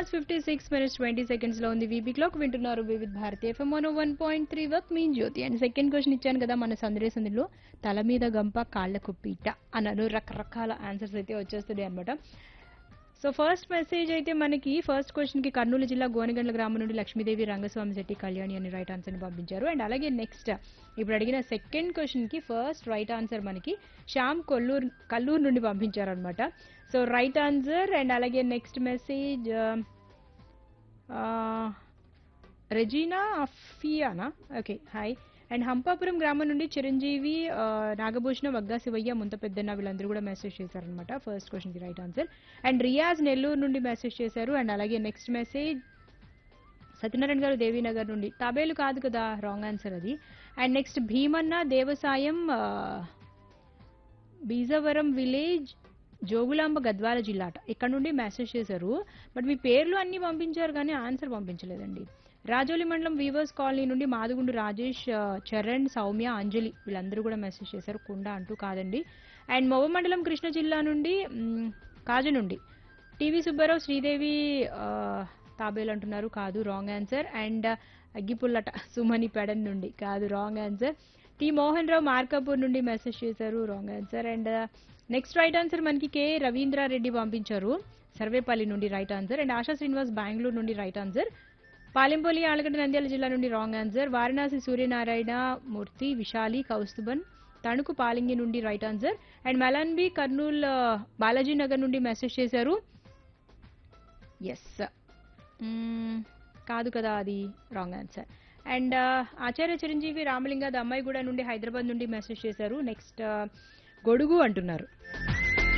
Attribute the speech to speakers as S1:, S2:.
S1: hours fifty six minutes twenty seconds లో ఉంది VB clock వింటున్నారు Vividh Bharati FM one one point three వర్క్ మీన్ జ్యోతి అండ్ సెకండ్ క్వశ్చన్ ఇచ్చాను కదా మన సందేశంలో తల మీద గంప కాళ్ళకు పీట అన్నారు రకరకాల ఆన్సర్స్ అయితే వచ్చేస్తుంది అనమాట సో ఫస్ట్ మెసేజ్ అయితే మనకి ఫస్ట్ క్వశ్చన్ కి కర్నూలు జిల్లా గోనగండ్ల గ్రామం నుండి లక్ష్మీదేవి రంగస్వామి శెట్టి కళ్యాణి అని రైట్ ఆన్సర్ ని పంపించారు అండ్ అలాగే నెక్స్ట్ ఇప్పుడు అడిగిన సెకండ్ క్వశ్చన్ కి ఫస్ట్ రైట్ ఆన్సర్ మనకి శ్యామ్ కొల్లూరు కల్లూరు నుండి పంపించారు అనమాట సో రైట్ ఆన్సర్ అండ్ అలాగే next message Regina Afiyana okay hi and Hampapuram గ్రామం నుండి చిరంజీవి ఆ, నాగభూషణ వగ్గా శివయ్య ముంత పెద్దన్న వీళ్ళందరూ కూడా మెసేజ్ చేశారనమాట ఫస్ట్ క్వశ్చన్కి right answer and Riyaz Nellore నుండి మెసేజ్ చేశారు అండ్ అలాగే నెక్స్ట్ మెసేజ్ సత్యనారాయణ గారు దేవీనగర్ నుండి తాబేలు కాదు కదా రాంగ్ ఆన్సర్ అది అండ్ నెక్స్ట్ భీమన్న దేవసాయం ఆ, బీజవరం విలేజ్ జోగులాంబ గద్వాల జిల్లా అట ఇక్కడ నుండి మెసేజ్ చేశారు బట్ మీ పేర్లు అన్ని పంపించారు కానీ ఆన్సర్ పంపించలేదండి రాజోలి మండలం వీవర్స్ కాలనీ నుండి మాదుగుండు రాజేష్ ఆ, చరణ్ సౌమ్య అంజలి వీళ్ళందరూ కూడా మెసేజ్ చేశారు కుండ అంటూ కాదండి అండ్ మొవ మండలం కృష్ణ జిల్లా నుండి మ్, కాజు నుండి టీవీ సుబ్బారావు శ్రీదేవి ఆ, తాబేలు అంటున్నారు కాదు రాంగ్ ఆన్సర్ అండ్ అగ్గిపుల్లట సుమని పెడన్ నుండి కాదు wrong answer T Mohan Rao Markapur నుండి మెసేజ్ చేశారు wrong answer and next right answer మనకి కే రవీంద్రారెడ్డి పంపించారు సర్వేపల్లి నుండి right answer and Asha Srinivas Bengaluru నుండి రైట్ ఆన్సర్ పాలెంపల్లి ఆలగడ్డ నంద్యాల జిల్లా నుండి రాంగ్ ఆన్సర్ వారణాసి సూర్యనారాయణ మూర్తి విశాలి కౌస్తుభన్ తణుకు పాలింగి నుండి రైట్ ఆన్సర్ అండ్ మెలాన్బి కర్నూల్ ఆ, బాలాజీ నగర్ నుండి మెసేజ్ చేశారు ఎస్ కాదు కదా అది wrong answer and Acharya Chiranjeevi Ramalinga అమ్మాయి కూడా నుండి హైదరాబాద్ నుండి మెసేజ్ చేశారు నెక్స్ట్ గొడుగు అంటున్నారు